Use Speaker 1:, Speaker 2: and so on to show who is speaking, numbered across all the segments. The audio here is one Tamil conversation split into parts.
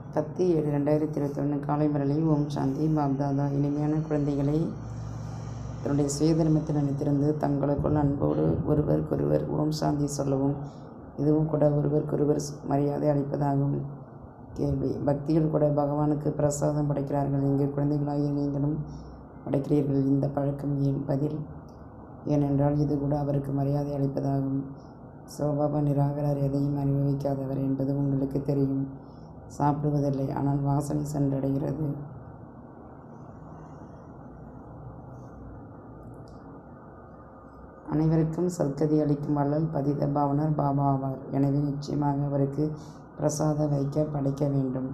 Speaker 1: பத்து ஏழு ரெண்டாயிரத்தி இருபத்தொன்று காலை முரளில் ஓம் சாந்தி பாப்தாதா இனிமையான குழந்தைகளை தன்னுடைய சுயதர்மத்தில் நினைத்திருந்து தங்களுக்குள் அன்போடு ஒருவருக்கொருவர் ஓம் சாந்தி சொல்லவும் இதுவும் கூட ஒருவருக்கொருவர் மரியாதை அளிப்பதாகும் கேள்வி பக்திகள் கூட பகவானுக்கு பிரசாதம் படைக்கிறார்கள் இங்கு குழந்தைகளாகிய நீங்களும் படைக்கிறீர்கள் இந்த பழக்கம் ஏன் பதில் ஏனென்றால் இது கூட அவருக்கு மரியாதை அளிப்பதாகும் சோபாபா நிராகரர் எதையும் அனுபவிக்காதவர் என்பது உங்களுக்கு தெரியும் சாப்பிடுவதில்லை ஆனால் வாசனை சென்றடைகிறது அனைவருக்கும் சத்கதி அளிக்கும் வள்ளல் பதித பாவனர் பாபா ஆவார் எனவே நிச்சயமாக அவருக்கு பிரசாத வைக்க படைக்க வேண்டும்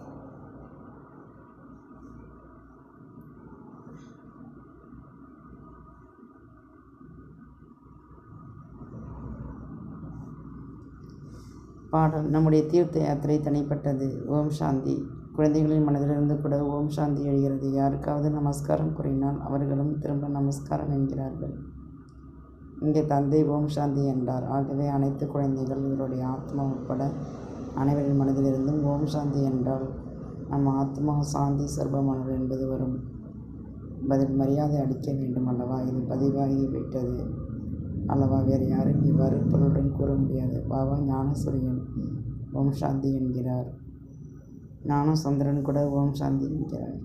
Speaker 1: பாடல் நம்முடைய தீர்த்த யாத்திரை தனிப்பட்டது ஓம் சாந்தி குழந்தைகளின் மனதிலிருந்து கூட ஓம் சாந்தி எழுகிறது யாருக்காவது நமஸ்காரம் கூறினால் அவர்களும் திரும்ப நமஸ்காரம் என்கிறார்கள் இங்கே தந்தை ஓம் சாந்தி என்றார் ஆகவே அனைத்து குழந்தைகள் இவருடைய ஆத்மா உட்பட அனைவரின் மனதிலிருந்தும் ஓம் சாந்தி என்றால் நம் ஆத்மா சாந்தி சர்வமானவர் என்பது வரும் பதில் மரியாதை அளிக்க வேண்டும் அல்லவா இது பதிவாகிவிட்டது அல்லவா வேறு யாரும் இவ்வாறு பொருளுடன் கூற முடியாது பாபா ஞானசூரியன் ஓம் சாந்தி என்கிறார் ஞான சந்திரன் கூட ஓம் சாந்தி என்கிறார்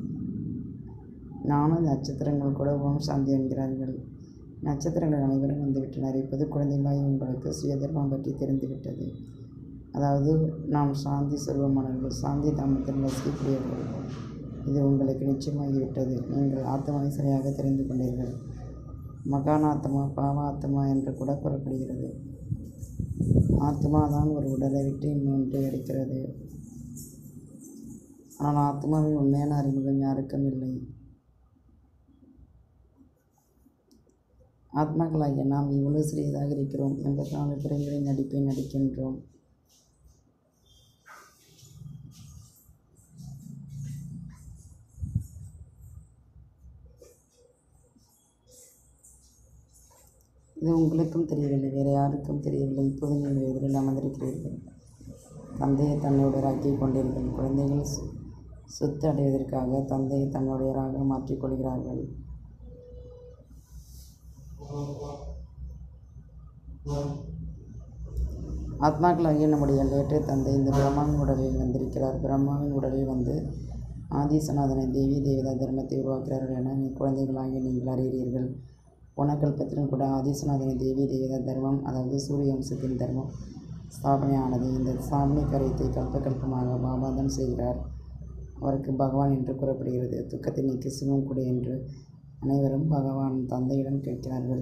Speaker 1: ஞான நட்சத்திரங்கள் கூட ஓம் சாந்தி என்கிறார்கள் நட்சத்திரங்கள் அனைவரும் வந்துவிட்டனர் இப்போது குழந்தைகளாய் உங்களுக்கு சுயதர்மம் பற்றி தெரிந்துவிட்டது அதாவது நாம் சாந்தி செல்வமானவர்கள் சாந்தி தாமத்தில் வசிக்கக்கூடியவர்கள் இது உங்களுக்கு நிச்சயமாகிவிட்டது நீங்கள் ஆத்மாவை சரியாக தெரிந்து கொண்டீர்கள் மகானாத்மா பாவாத்மா என்று கூட கூறப்படுகிறது ஆத்மா தான் ஒரு உடலை விட்டு இன்னொன்றை எடுக்கிறது ஆனால் ஆத்மாவின் உண்மையான அறிமுகம் யாருக்கும் இல்லை ஆத்மாக்களாகிய நாம் இவ்வளவு சிறியதாக இருக்கிறோம் எண்பத்தி நாலு பிறவிகளின் நடிப்பை நடிக்கின்றோம் இது உங்களுக்கும் தெரியவில்லை வேறு யாருக்கும் தெரியவில்லை இப்போது நீங்கள் எதிரில் அமர்ந்திருக்கிறீர்கள் தந்தையை தன்னுடையராக்கிக் கொண்டீர்கள் குழந்தைகள் சொத்து அடைவதற்காக தந்தையை தன்னுடையராக மாற்றிக்கொள்கிறார்கள் ஆத்மாக்களாகிய நம்முடைய எல்லையற்ற தந்தை இந்த பிரம்மாவின் உடலில் வந்திருக்கிறார் பிரம்மாவின் உடலில் வந்து ஆதிசநாதனை தேவி தேவதா தர்மத்தை உருவாக்குகிறார்கள் என நீ குழந்தைகளாகிய நீங்கள் அறிகிறீர்கள் போன கல்பத்திலும் கூட ஆதிசநாதனை தேவி தேவதா தர்மம் அதாவது சூரிய வம்சத்தின் தர்மம் ஸ்தாபனையானது இந்த ஸ்தாபனை காரியத்தை கல்ப கல்பமாக பாபாதான் செய்கிறார் அவருக்கு பகவான் என்று கூறப்படுகிறது துக்கத்தை நீக்கி சுகம் கொடு என்று அனைவரும் பகவான் தந்தையிடம் கேட்கிறார்கள்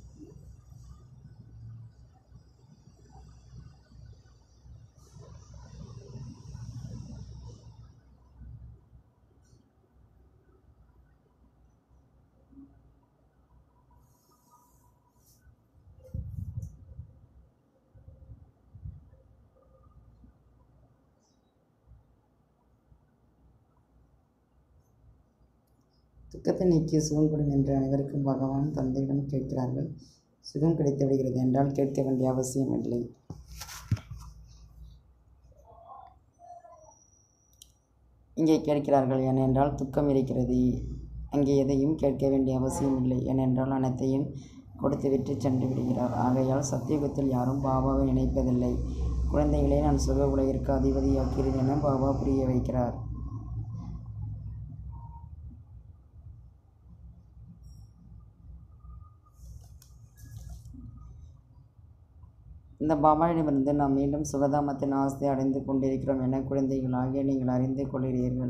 Speaker 1: துக்கத்தை நீக்கி சுகம் கொடும் என்று அனைவருக்கும் பகவான் தந்தையிடம் கேட்கிறார்கள் சுகம் கிடைத்து விடுகிறது என்றால் கேட்க வேண்டிய அவசியம் இல்லை இங்கே கேட்கிறார்கள் ஏனென்றால் துக்கம் இருக்கிறது அங்கே எதையும் கேட்க வேண்டிய அவசியம் இல்லை ஏனென்றால் அனைத்தையும் கொடுத்துவிட்டு சென்று விடுகிறார் ஆகையால் சத்தியுகத்தில் யாரும் பாபாவை நினைப்பதில்லை குழந்தைகளே நான் சுக உலகிற்கு அதிபதியாக்கிறேன் என பாபா புரிய வைக்கிறார் இந்த பாபாவிடமிருந்து நாம் மீண்டும் சுகதாமத்தின் ஆஸ்தி அடைந்து கொண்டிருக்கிறோம் என குழந்தைகளாகிய நீங்கள் அறிந்து கொள்கிறீர்கள்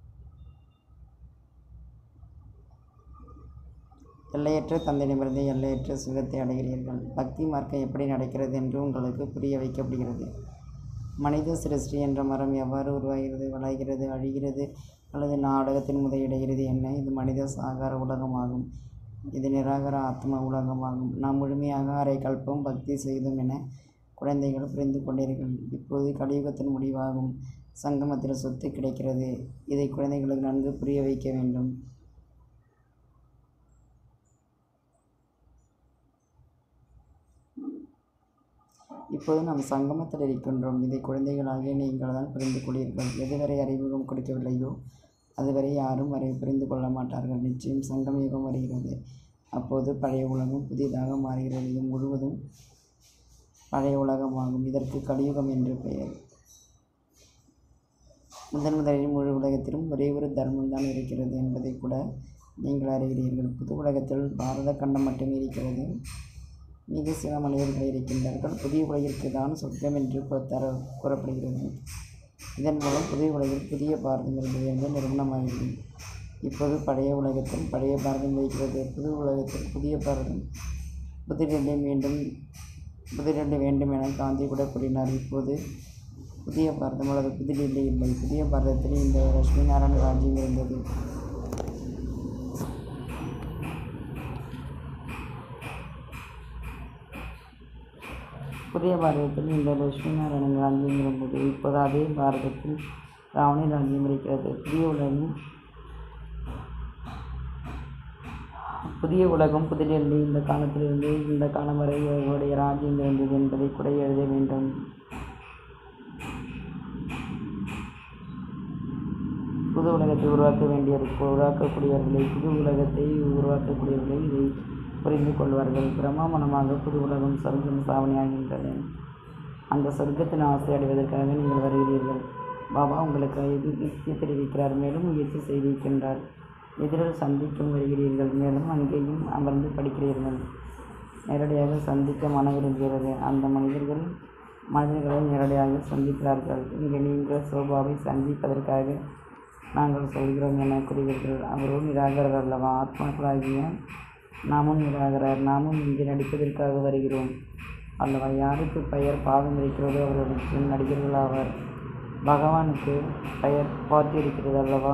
Speaker 1: எல்லையற்ற தந்தையிடமிருந்து எல்லையற்ற சுகத்தை அடைகிறீர்கள் பக்தி மார்க்கம் எப்படி நடக்கிறது என்று உங்களுக்கு புரிய வைக்கப்படுகிறது மனித சிருஷ்டி என்ற மரம் எவ்வாறு உருவாகிறது வளர்கிறது அழிகிறது அல்லது நாடகத்தின் முதையிடுகிறது என்ன இது மனித சாகார உலகமாகும் இது நிராகர ஆத்ம உலகமாகும் நாம் முழுமையாக அரை கல்பம் பக்தி செய்தோம் என குழந்தைகள் புரிந்து கொண்டீர்கள் இப்போது கலியுகத்தின் முடிவாகும் சங்கமத்தில் சொத்து கிடைக்கிறது இதை குழந்தைகளுக்கு நன்கு புரிய வைக்க வேண்டும் இப்போது நாம் சங்கமத்தில் இருக்கின்றோம் இதை குழந்தைகளாகிய நீங்கள் தான் புரிந்து கொள்ளீர்கள் எதுவரை அறிமுகம் கொடுக்கவில்லையோ அதுவரை யாரும் வரை புரிந்து கொள்ள மாட்டார்கள் நிச்சயம் சங்கம் யுகம் வருகிறது அப்போது பழைய உலகம் புதிதாக மாறுகிறது இது முழுவதும் பழைய உலகமாகும் இதற்கு கலியுகம் என்று பெயர் முதன் முதலில் முழு உலகத்திலும் ஒரே ஒரு தர்மம் தான் இருக்கிறது என்பதை கூட நீங்கள் அறிகிறீர்கள் புது உலகத்தில் பாரத கண்டம் மட்டுமே இருக்கிறது மிக சில மனிதர்கள் இருக்கின்றார்கள் புதிய உலகிற்கு தான் சொர்க்கம் என்று கூ- தர கூறப்படுகிறது இதன் மூலம் புதிய உலகில் புதிய பாரதம் இருந்தது என்று நிரூபணமாகிறது இப்போது பழைய உலகத்தில் பழைய பாரதம் இருக்கிறது புது உலகத்தில் புதிய பாரதம் புதிடெல்லி மீண்டும் புதிடெல்லி வேண்டும் என காந்தி கூட கூறினார் இப்போது புதிய பாரதம் அல்லது புதுடெல்லி இல்லை புதிய பாரதத்தில் இந்த லட்சுமி நாராயண ராஜ்யம் இருந்தது புதிய பாரதத்தில் இந்த லட்சுமி நாராயணன் ராஜ்யம் இருந்தது இப்போது அதே பாரதத்தில் ராவண ராஜ்யம் இருக்கிறது புதிய உலகம் புதிய உலகம் புதுடெல்லி இந்த காலத்திலிருந்து இந்த காலம் வரை இவர்களுடைய ராஜ்யம் இருந்தது என்பதை கூட எழுத வேண்டும் புது உலகத்தை உருவாக்க வேண்டியது உருவாக்கக்கூடியவர்களை புது உலகத்தை உருவாக்கக்கூடியவர்கள் இதை புரிந்து கொள்வார்கள் பிரம்மா மூலமாக புது உலகம் சொர்க்கம் சாவணியாகின்றது அந்த சொர்க்கத்தின் ஆசை அடைவதற்காக நீங்கள் வருகிறீர்கள் பாபா உங்களுக்கு இது யுக்தி தெரிவிக்கிறார் மேலும் முயற்சி செய்திருக்கின்றார் எதிரில் சந்திக்கும் வருகிறீர்கள் மேலும் அங்கேயும் அமர்ந்து படிக்கிறீர்கள் நேரடியாக சந்திக்க மன விரும்புகிறது அந்த மனிதர்கள் மனிதர்களை நேரடியாக சந்திக்கிறார்கள் இங்கே நீங்கள் சோபாவை சந்திப்பதற்காக நாங்கள் சொல்கிறோம் என கூறுவீர்கள் அவரோ நிராகரர் அல்லவா ஆத்மாக்களாகிய நாமும் நிராகரர் நாமும் இங்கே நடிப்பதற்காக வருகிறோம் அல்லவா யாருக்கு பெயர் பாவம் இருக்கிறதோ அவர்களுக்கு நடிகர்கள் ஆவர் பகவானுக்கு பெயர் பாட்டு இருக்கிறது அல்லவா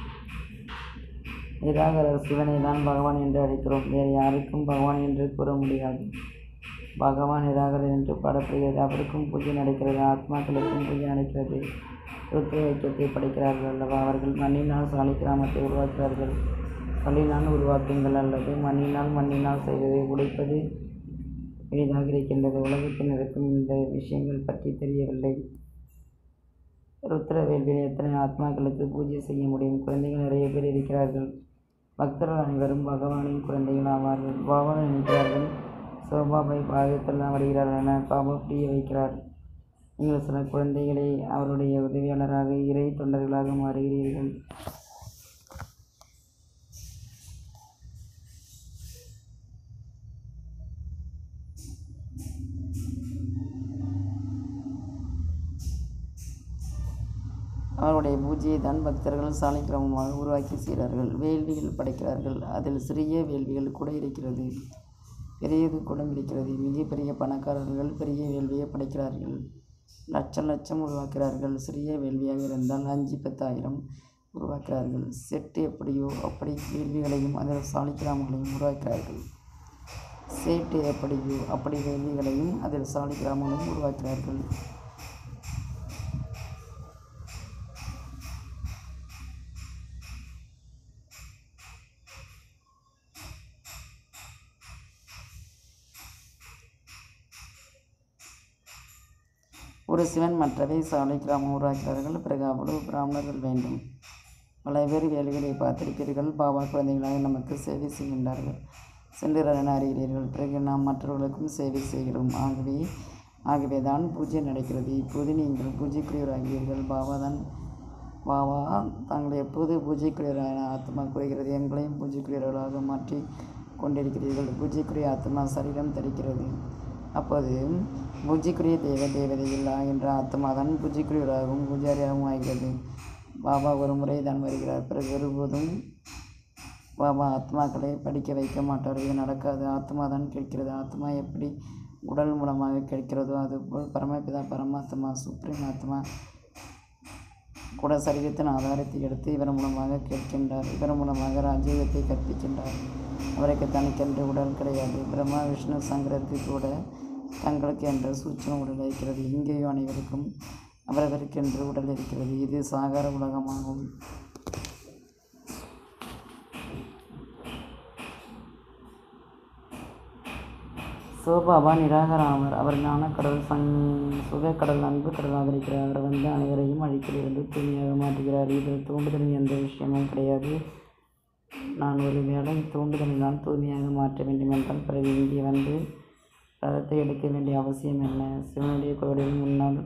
Speaker 1: நிராகரர் சிவனை தான் பகவான் என்று அழைக்கிறோம் வேறு யாருக்கும் பகவான் என்று கூற முடியாது பகவான் நிராகரர் என்று பாடப்படுகிறது அவருக்கும் பூஜை நடக்கிறது ஆத்மாக்களுக்கும் பூஜை நடக்கிறது ருத்ர ஐக்கியத்தை படைக்கிறார்கள் அல்லவா அவர்கள் மண்ணினால் சாலை கிராமத்தை உருவாக்குகிறார்கள் கல்லினால் உருவாக்குங்கள் அல்லது மண்ணினால் மண்ணினால் செய்வதை உடைப்பது எளிதாக இருக்கின்றது உலகத்தில் நடக்கும் இந்த விஷயங்கள் பற்றி தெரியவில்லை ருத்ர வேள்வியில் எத்தனை ஆத்மாக்களுக்கு பூஜை செய்ய முடியும் குழந்தைகள் நிறைய பேர் இருக்கிறார்கள் பக்தர்கள் அனைவரும் பகவானின் குழந்தைகள் ஆவார்கள் பாபா நினைக்கிறார்கள் சோபாபை பாகத்தில் வருகிறார்கள் என பாபா புரிய வைக்கிறார் நீங்கள் சில குழந்தைகளை அவருடைய உதவியாளராக இறை தொண்டர்களாக மாறுகிறீர்கள் அவருடைய பூஜையை தான் பக்தர்கள் சாலைக்கிரமமாக உருவாக்கி செய்கிறார்கள் வேள்விகள் படைக்கிறார்கள் அதில் சிறிய வேள்விகள் கூட இருக்கிறது பெரியது கூட இருக்கிறது மிகப்பெரிய பணக்காரர்கள் பெரிய வேள்வியை படைக்கிறார்கள் லட்சம் லட்சம் உருவாக்குகிறார்கள் சிறிய வேள்வியாக இருந்தால் அஞ்சு பத்தாயிரம் உருவாக்குகிறார்கள் செட்டு எப்படியோ அப்படி வேள்விகளையும் அதில் சாலிக்கிராமங்களையும் உருவாக்குகிறார்கள் சேட்டு எப்படியோ அப்படி வேள்விகளையும் அதில் சாலிக்கிராமங்களையும் உருவாக்குகிறார்கள் ஒரு சிவன் மற்றவை சாலை கிராமம் உருவாக்கிறார்கள் பிறகு அவ்வளவு பிராமணர்கள் வேண்டும் பல பேர் வேலைகளை பார்த்திருப்பீர்கள் பாபா குழந்தைகளாக நமக்கு சேவை செய்கின்றார்கள் சென்றிரன் அறிகிறீர்கள் பிறகு நாம் மற்றவர்களுக்கும் சேவை செய்கிறோம் ஆகவே ஆகவே தான் பூஜை நடக்கிறது இப்போது நீங்கள் பூஜைக்குரியவராகிறீர்கள் பாபா தான் பாபா தாங்கள் எப்போது பூஜைக்குரியவரான ஆத்மா கூறுகிறது எங்களையும் பூஜைக்குரியவர்களாக மாற்றி கொண்டிருக்கிறீர்கள் பூஜைக்குரிய ஆத்மா சரீரம் தரிக்கிறது அப்போது பூஜைக்குரிய தேவ தேவதைகள் ஆகின்ற ஆத்மா தான் பூஜைக்குரியவராகவும் பூஜாரியாகவும் ஆகிறது பாபா ஒரு முறை தான் வருகிறார் பிறகு ஒருபோதும் பாபா ஆத்மாக்களை படிக்க வைக்க மாட்டார் இது நடக்காது ஆத்மா தான் கேட்கிறது ஆத்மா எப்படி உடல் மூலமாக கேட்கிறதோ அதுபோல் பரமபிதா பரமாத்மா சுப்ரீம் ஆத்மா கூட சரீரத்தின் ஆதாரத்தை எடுத்து இவர் மூலமாக கேட்கின்றார் இவர் மூலமாக ராஜயோகத்தை கற்பிக்கின்றார் அவருக்கு தனக்கென்று உடல் கிடையாது பிரம்மா விஷ்ணு சங்கரருக்கு கூட தங்களுக்கு என்ற சூட்சம உடல் இருக்கிறது இங்கேயும் அனைவருக்கும் அவரவருக்கென்று உடல் இருக்கிறது இது சாகார உலகமாகும் சோபாபா நிராகரம் ஆவார் அவர் ஞானக்கடல் சங் சுகக்கடல் அன்பு கடலாக இருக்கிறார் அவர் வந்து அனைவரையும் அழிப்பிலிருந்து தூய்மையாக மாற்றுகிறார் இதில் தூண்டுதலின் எந்த விஷயமும் கிடையாது நான் ஒரு வேளை தூண்டுதலினால் தூய்மையாக மாற்ற வேண்டும் என்றால் பிறகு இங்கே வந்து ரதத்தை எடுக்க வேண்டிய அவசியம் என்ன சிவனுடைய கோவிலின் முன்னால்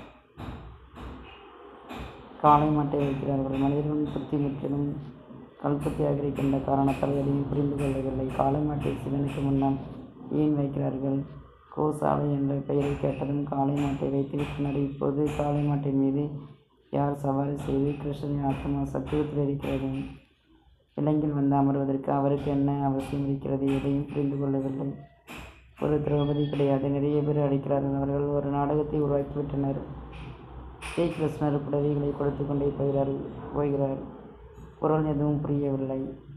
Speaker 1: காளை மாட்டை வைக்கிறார்கள் மனிதர்களின் புத்தி முற்றிலும் கல்பத்தியாக இருக்கின்ற காரணத்தால் எதையும் புரிந்து கொள்ளவில்லை காளை மாட்டை சிவனுக்கு முன்னால் ஏன் வைக்கிறார்கள் கோசாலை என்ற பெயரை கேட்டதும் காளை மாட்டை வைத்துவிட்டனர் இப்போது காளை மாட்டின் மீது யார் சவாரி செய்து கிருஷ்ணனின் ஆத்மா சத்துவத்தில் இருக்கிறது விலங்கில் வந்து அமர்வதற்கு அவருக்கு என்ன அவசியம் இருக்கிறது எதையும் புரிந்து கொள்ளவில்லை ஒரு திரௌபதி கிடையாது நிறைய பேர் அழைக்கிறார்கள் அவர்கள் ஒரு நாடகத்தை உருவாக்கிவிட்டனர் ஸ்ரீ கிருஷ்ணர் புடவைகளை கொடுத்து கொண்டே போகிறார் போகிறார் பொருள் எதுவும் புரியவில்லை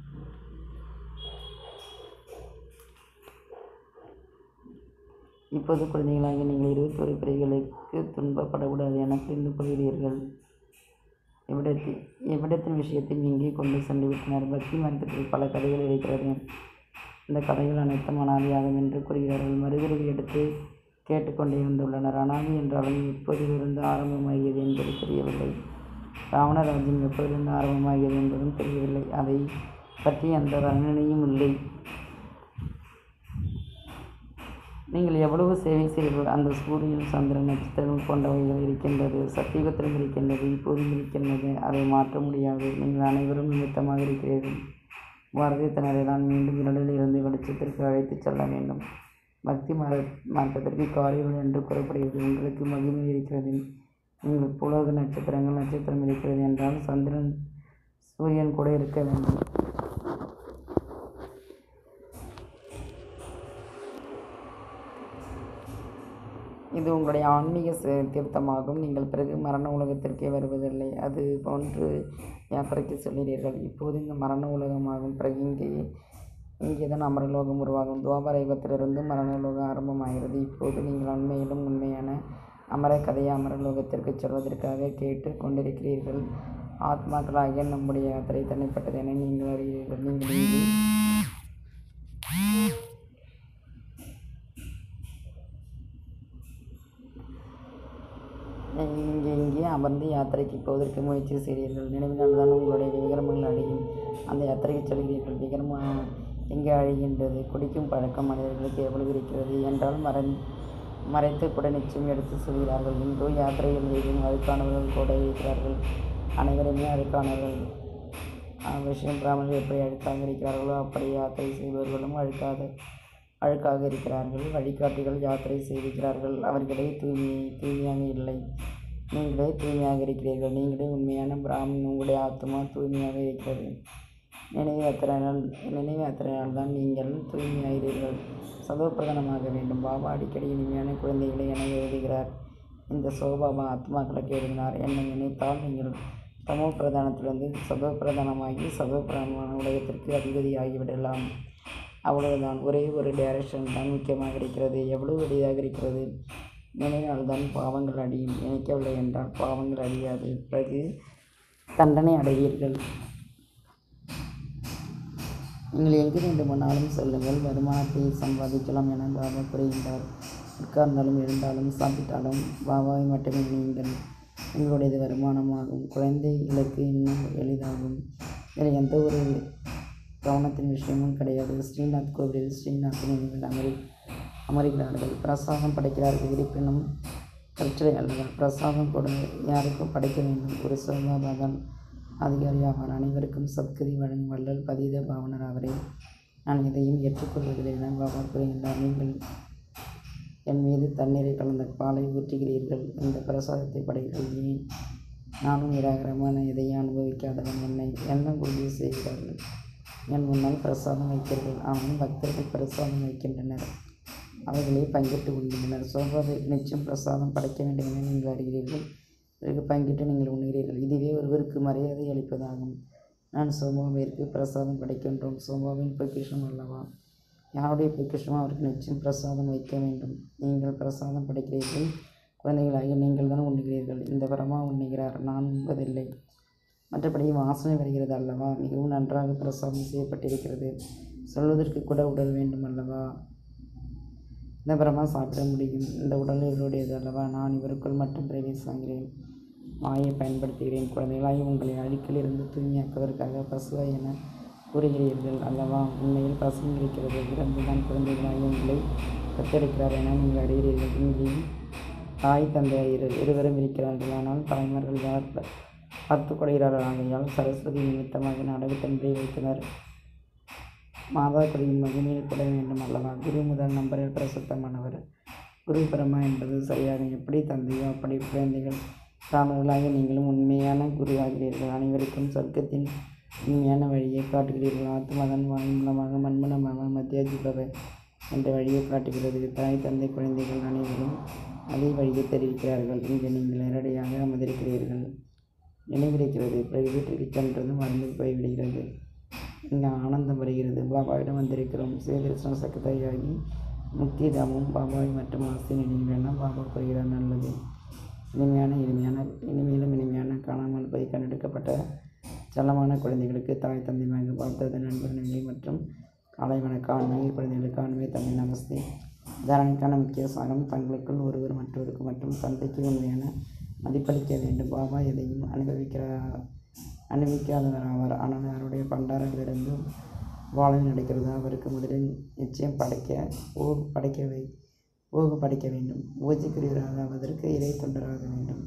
Speaker 1: இப்போது குழந்தைகளாக நீங்கள் இருபத்தொரு பிறைகளுக்கு துன்பப்படக்கூடாது என புரிந்து கொள்கிறீர்கள் எவ்விடத்தில் எவ்விடத்தின் விஷயத்தில் இங்கே கொண்டு சென்று விட்டனர் பக்தி மார்க்கத்தில் பல கதைகள் இருக்கிறது இந்த கதைகள் அனைத்தும் அனாதியாகும் என்று கூறுகிறார்கள் மறுபிறவி எடுத்து கேட்டுக்கொண்டே வந்துள்ளனர் அனாதி என்றாலும் எப்போதிலிருந்து ஆரம்பமாகியது என்பது தெரியவில்லை ராவணராஜ்யம் எப்போதிலிருந்து ஆரம்பமாகியது என்பதும் தெரியவில்லை அதை பற்றி எந்த வர்ணனையும் இல்லை நீங்கள் எவ்வளவு சேவை செய்வீர்கள் அந்த சூரியன் சந்திரன் நட்சத்திரங்கள் போன்றவைகள் இருக்கின்றது சத்தியுகத்திலும் இருக்கின்றது இப்போதும் இருக்கின்றது அதை மாற்ற முடியாது நீங்கள் அனைவரும் நிமித்தமாக இருக்கிறீர்கள் பாரதியத்தினரை தான் மீண்டும் இருளில் இருந்து வெளிச்சத்திற்கு அழைத்துச் செல்ல வேண்டும் பக்தி மார்க்க மார்க்கத்திற்கு காரியங்கள் என்று கூறப்படுகிறது உங்களுக்கு மகிமை இருக்கிறது நீங்கள் புலக நட்சத்திரங்கள் நட்சத்திரம் இருக்கிறது என்றால் சந்திரன் சூரியன் கூட இருக்க வேண்டும் இது உங்களுடைய ஆன்மீக ச- தீர்த்தமாகும் நீங்கள் பிறகு மரண உலகத்திற்கே வருவதில்லை அது போன்று யாத்திரைக்கு செல்கிறீர்கள் இப்போது இந்த மரண உலகமாகும் பிறகு இங்கே இங்கே தான் அமரலோகம் உருவாகும் துவாபர யுகத்திலிருந்து மரணலோகம் ஆரம்பமாகிறது இப்போது நீங்கள் உண்மையிலும் உண்மையான அமர கதையை அமரலோகத்திற்கு செல்வதற்காக கேட்டு கொண்டிருக்கிறீர்கள் ஆத்மாக்களாகிய நம்முடைய யாத்திரை தனிப்பட்டது என நீங்கள் அறிகிறீர்கள் நீங்கள் இங்கே இங்கே இங்கே அமர்ந்து யாத்திரைக்கு போவதற்கு முயற்சி செய்கிறீர்கள் நினைவினால் தான் உங்களுடைய விக்கிரமங்கள் அழியும் அந்த யாத்திரைக்கு செல்கிறீர்கள் விக்கிரமம் எங்கே அழிகின்றது குடிக்கும் பழக்கம் மனிதர்களுக்கு எவ்வளவு இருக்கிறது என்றால் மறை மறைத்து கூட நிச்சயம் எடுத்து செல்கிறார்கள் இன்றோ யாத்திரைகள் செய்யும் அழுக்கானவர்கள் கூட இருக்கிறார்கள் அனைவருமே அழுக்கானவர்கள் விஷயம் பிராமணர்கள் எப்படி அழுக்காக இருக்கிறார்களோ அப்படி யாத்திரை செய்பவர்களும் அழுக்காத அழுக்காக இருக்கிறார்கள் வழிகாட்டிகள் யாத்திரை செய்திருக்கிறார்கள் அவர்களே தூய்மை தூய்மையாக இல்லை நீங்களே தூய்மையாக இருக்கிறீர்கள் நீங்களே உண்மையான பிராமணன் உங்களுடைய ஆத்மா தூய்மையாக இருக்கிறது நினைவு யாத்திரையால் நினைவு யாத்திரையால் தான் நீங்கள் தூய்மையாகிறீர்கள் சதோப்பிரதானமாக வேண்டும் பாபா அடிக்கடி இனிமையான குழந்தைகளை என எழுதுகிறார் இந்த சோபாபா ஆத்மாக்களுக்கு எழுதினார் என்னை நினைத்தால் நீங்கள் தமோ பிரதானத்திலிருந்து சதோ பிரதானமாகி சதோ பிரதானமான உலகத்திற்கு அதிபதியாகிவிடலாம் அவ்வளவுதான் ஒரே ஒரு டைரக்ஷன் தான் முக்கியமாக இருக்கிறது எவ்வளவு எளிதாக இருக்கிறது நினைவினால் தான் பாவங்கள் அடியும் நினைக்கவில்லை என்றால் பாவங்கள் அழியாது பிறகு தண்டனை அடைவீர்கள் நீங்கள் எங்கு வேண்டுமானாலும் செல்லுங்கள் வருமானத்தை சம்பாதிக்கலாம் என பாபா கூறுகின்றார் உட்கார்ந்தாலும் எழுந்தாலும் சாப்பிட்டாலும் பாபாவை மட்டுமே நீங்கள் உங்களுடையது வருமானமாகும் குழந்தைகளுக்கு இன்னும் எளிதாகும் இதில் எந்த ஒரு கவனத்தின் விஷயமும் கிடையாது ஸ்ரீநாத் கோவிலில் ஸ்ரீநாத் நினைவில் அமரி அமருகிறார்கள் பிரசாதம் படைக்கிறார்கள் இருப்பினும் பிரச்சனை அல்ல பிரசாதம் கூட யாருக்கும் படைக்க வேண்டும் ஒரு சோபாபாதான் அதிகாரி ஆவார் அனைவருக்கும் சத்கதி வழங்கும் வள்ளல் பதீத பாவனர் அவரே நான் எதையும் ஏற்றுக்கொள்வதில்லை என பாபா கூறுகின்றார் நீங்கள் என் மீது தண்ணீரை கலந்த பாலை ஊற்றுகிறீர்கள் இந்த பிரசாதத்தை படைகள் ஏன் நானும் நிராகரமான எதையும் அனுபவிக்காதவன் என்னை என்ன உறுதி செய்கிறார்கள் என் முன்னால் பிரசாதம் வைக்கிறீர்கள் ஆனால் பக்தர்கள் பிரசாதம் வைக்கின்றனர் அவர்களே பங்கிட்டு உண்கின்றனர் சோபாவை நிச்சயம் பிரசாதம் படைக்க வேண்டும் என நீங்கள் அறிகிறீர்கள் பிறகு பங்கிட்டு நீங்கள் உண்கிறீர்கள் இதுவே ஒருவருக்கு மரியாதை அளிப்பதாகும் நான் சோமாவிற்கு பிரசாதம் படைக்கின்றோம் சோமாவின் பொக்கிஷம் அல்லவா யாருடைய பொக்கிஷமோ அவருக்கு நிச்சயம் பிரசாதம் வைக்க வேண்டும் நீங்கள் பிரசாதம் படைக்கிறீர்கள் குழந்தைகளாகிய நீங்கள் தான் உண்ணுகிறீர்கள் இந்த பிரமா உண்ணுகிறார் நான் உண்பதில்லை மற்றபடி வாசனை வருகிறது அல்லவா மிகவும் நன்றாக பிரசாதம் செய்யப்பட்டிருக்கிறது சொல்வதற்கு கூட உடல் வேண்டும் அல்லவா இந்த பிரமா சாப்பிட முடியும் இந்த உடல் இவருடையது அல்லவா நான் இவருக்குள் மட்டும் பிரவேசிக்கிறேன் மாயை பயன்படுத்துகிறேன் குழந்தைகளாய் உங்களை அழுக்கிலிருந்து தூய்மையாக்குவதற்காக பசுவாய் என கூறுகிறீர்கள் அல்லவா உண்மையில் பசுவும் இருக்கிறது இறந்துதான் குழந்தைகளாய் உங்களை பெற்றெடுக்கிறார் என நீங்கள் அறிகிறீர்கள் இங்கேயும் தாய் தந்தை இரு இருவரும் இருக்கிறார்கள் ஆனால் தாய்மார்கள் யார் பார்த்து கொள்கிறார்கள் ஆகையால் சரஸ்வதி நிமித்தமாக நாடகத்தன்றை வைத்தனர் மாதா குருவின் மகிமையில் கூட வேண்டும் அல்லவா குரு முதல் நம்பரில் பிரசுத்தமானவர் குரு பிரம்மா என்பது சரியாக எப்படி தந்தையோ அப்படி குழந்தைகள் தாமர்களாக நீங்களும் உண்மையான குரு ஆகிறீர்கள் அனைவருக்கும் சொர்க்கத்தின் உண்மையான வழியை காட்டுகிறீர்கள் ஆத்மதன் வாய் மூலமாக மண்மூலமாக மத்தியாஜிபவ என்ற வழியை காட்டுகிறது தாய் தந்தை குழந்தைகள் அனைவரும் அதே வழியை தெரிவிக்கிறார்கள் இங்கு நீங்கள் நேரடியாக அமர்ந்திருக்கிறீர்கள் நினைவிருக்கிறது பிறகு வீட்டிற்கு சென்றதும் மறந்து போய்விடுகிறது இங்கே ஆனந்தம் வருகிறது பாபாவிடம் வந்திருக்கிறோம் சிவகிருஷ்ண சக்கரையாகி முக்திதாமும் பாபாவை மற்றும் ஆசை நினைவு வேண்டாம் பாபா கூறுகிறார் நல்லது இனிமையான இனிமையான இனிமையிலும் இனிமையான காணாமல் போய் கண்டெடுக்கப்பட்ட செல்லமான குழந்தைகளுக்கு தாய் தந்தை மக பார்த்தது நண்பர்களை மற்றும் காலை வணக்கம் ஆன்மீக குழந்தைகளுக்கு ஆன்மீக தந்தை நமஸ்தே தாரணைக்கான முக்கிய சாரம் தங்களுக்குள் ஒருவர் மற்றவருக்கு மற்றும் தந்தைக்கு உண்மையான மதிப்பளிக்க வேண்டும் பாபா எதையும் அனுபவிக்கிறார் அனுபவிக்காதவர் ஆவார் ஆனால் அவருடைய பண்டாரங்களிலிருந்து வாழை நடக்கிறது அவருக்கு முதலில் நிச்சயம் படைக்க ஓ படைக்க வை ஓகு படைக்க வேண்டும் பூஜைக்குரியவராக ஆவதற்கு இறை தொண்டராக வேண்டும்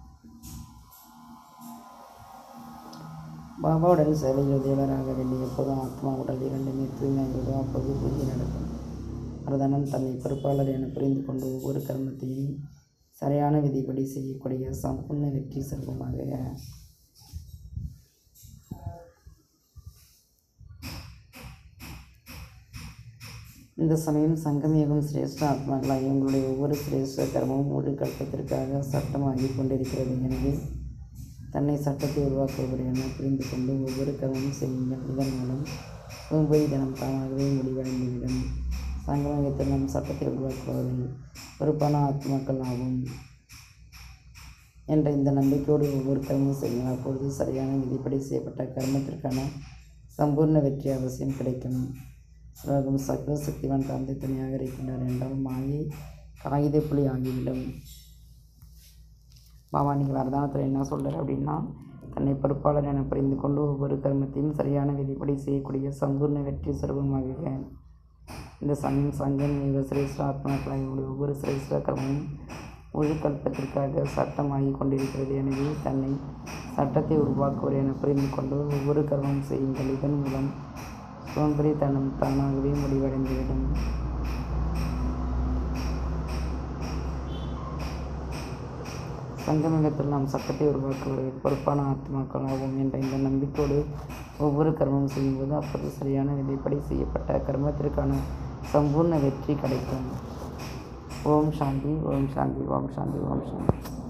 Speaker 1: பாபாவுடன் சேவையில் உதவியவராக வேண்டும் எப்போதும் ஆத்மா உடல் இரண்டுமே தூய்மையாகிறதோ அப்போது பூஜை நடக்கும் பிரதானம் தன்னை பொறுப்பாளர் என புரிந்து கொண்டு ஒவ்வொரு கர்மத்தையும் சரியான விதிப்படி செய்யக்கூடிய சம்பூர்ண வெற்றி செல்வமாக இந்த சமயம் சங்கமேகம் சிரேஷ்ட ஆத்மாக்களாகி உங்களுடைய ஒவ்வொரு சிரேஷ்ட கர்மமும் ஒரு கல்பத்திற்காக சட்டமாகி கொண்டிருக்கிறது எனவே தன்னை சட்டத்தை உருவாக்குபவர் என புரிந்து கொண்டு ஒவ்வொரு கர்மமும் செய்யுங்கள் இதன் மூலம் சோம்பேறி தினம் தானாகவே முடிவடைந்துவிடும் சங்கமயத்தில் நம் சட்டத்தை உருவாக்குபவர்கள் பொறுப்பான ஆத்மாக்கள் ஆகும் என்ற இந்த நம்பிக்கையோடு ஒவ்வொரு கர்மமும் செய்யுங்கள் அப்பொழுது சரியான விதிப்படி செய்யப்பட்ட கர்மத்திற்கான சம்பூர்ண வெற்றி அவசியம் கிடைக்கும் உலகம் சர்வ சக்திவான் தந்தை துணையாக இருக்கின்றார் என்றால் மாயை காகித புலி ஆகிவிடும் பாபா நீங்கள் வரதானத்தில் என்ன சொல்கிறார் அப்படின்னா தன்னை பொறுப்பாளர் என புரிந்து கொண்டு ஒவ்வொரு கர்மத்தையும் சரியான விதிப்படி செய்யக்கூடிய சம்பூர்ண வெற்றி சுரூபமாக இந்த சங்கம் சங்கம் இவ சிரேஷ்ட ஆத்மாக்களாக ஒவ்வொரு சிரேஷ்ட கர்மமும் முழு கல்பத்திற்காக சட்டமாகி கொண்டிருக்கிறது எனவே தன்னை சட்டத்தை உருவாக்குவர் என புரிந்து கொண்டு ஒவ்வொரு கர்மம் செய்யுங்கள் இதன் மூலம் சோம்பேறித்தனம் தானாகவே முடிவடைந்துவிடும் சங்கமிகத்தில் நாம் சட்டத்தை உருவாக்குவர்கள் பொறுப்பான ஆத்மாக்களாகும் என்ற இந்த நம்பிக்கையோடு ஒவ்வொரு கர்மம் செய்யும்போது அப்போது சரியான விதைப்படி செய்யப்பட்ட கர்மத்திற்கான சம்பூர்ண வெற்றி கிடைக்கும் ஓம் சாந்தி ஓம் சாந்தி ஓம் சாந்தி ஓம் சாந்தி